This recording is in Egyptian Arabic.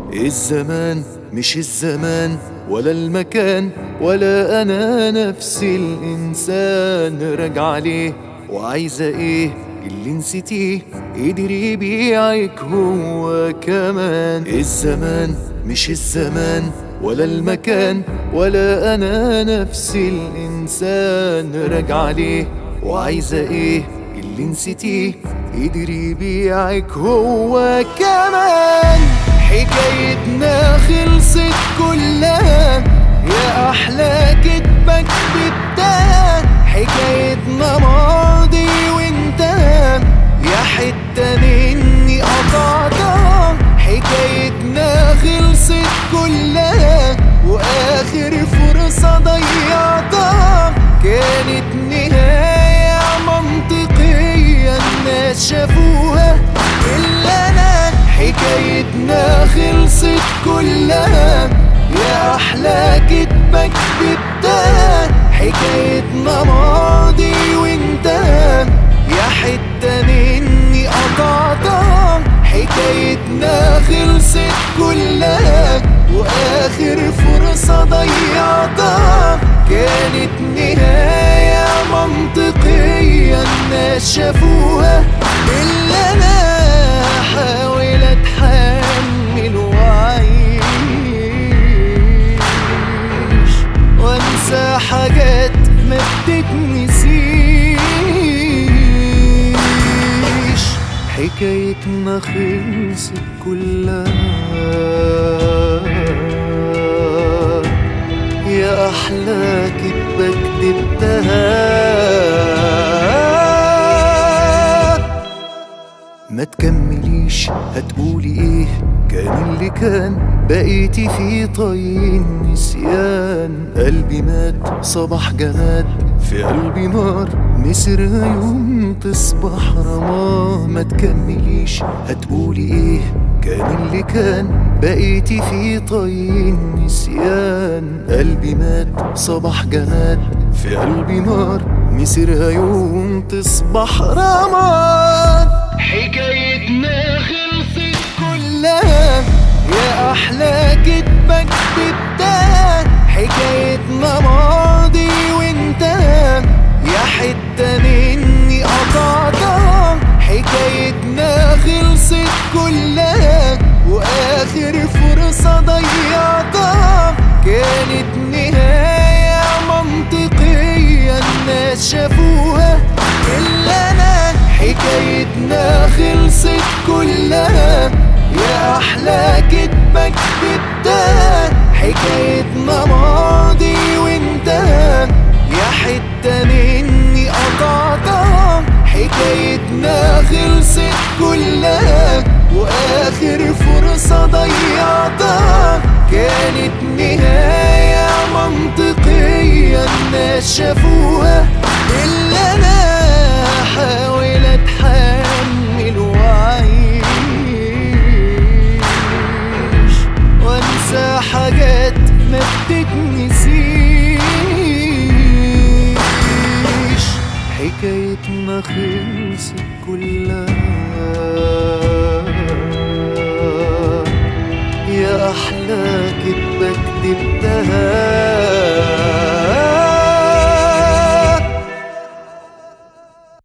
الزمان مش الزمان ولا المكان ولا انا نفس الانسان راجع ليه وعايزه ايه اللي نسيتيه قدر يبيعك هو كمان الزمان مش الزمان ولا المكان ولا انا نفس الانسان راجع ليه وعايزه ايه اللي نسيتيه قدر يبيعك هو كمان حكايتنا خلصت كلها يا احلى كدبك بتاع حكايتنا ماضي وانتهى يا حتة مني قطعتها حكايتنا خلصت كلها واخر فرصة ضيعتها كانت نهاية منطقية الناس شافوها إلا أنا حكايتنا خلصت كلها يا أحلى كدبك بتاع حكايتنا ماضي وانتهى يا حتة مني قطعتها حكايتنا خلصت كلها وآخر فرصة ضيعتها كانت نهاية منطقية الناس شافوها إلا أنا أحاول أتحمل وأعيش وأنسى حاجات ما بتتنسيش حكايتنا خلصت كلها يا أحلى كدبة كدبتها ما تكمليش هتقولي ايه كان اللي كان بقيتي في طي النسيان قلبي مات صباح جماد في قلبي نار مسرها يوم تصبح رماد ما تكمليش هتقولي ايه كان اللي كان بقيتي في طي النسيان قلبي مات صباح جماد في قلبي نار مسرها يوم تصبح رماد حكايتنا خلصت كلها يا احلى كدبك بتاع حكايتنا ماضي وانتهى يا حتة مني قطعتها حكايتنا خلصت كلها واخر فرصة ضيعتها كانت نهاية منطقية الناس شافوها إلا أنا حكايتنا خلصت كلها يا أحلى كدبك بتاع حكايتنا ماضي وانتهى يا حتة مني قطعتها حكايتنا خلصت كلها وآخر فرصة ضيعتها كانت نهاية منطقية الناس شافوها إلا أنا أحاول أتحمل وأعيش وأنسى حاجات ما بتتنسيش حكايتنا خلصت كلها يا أحلى كدبة كدبتها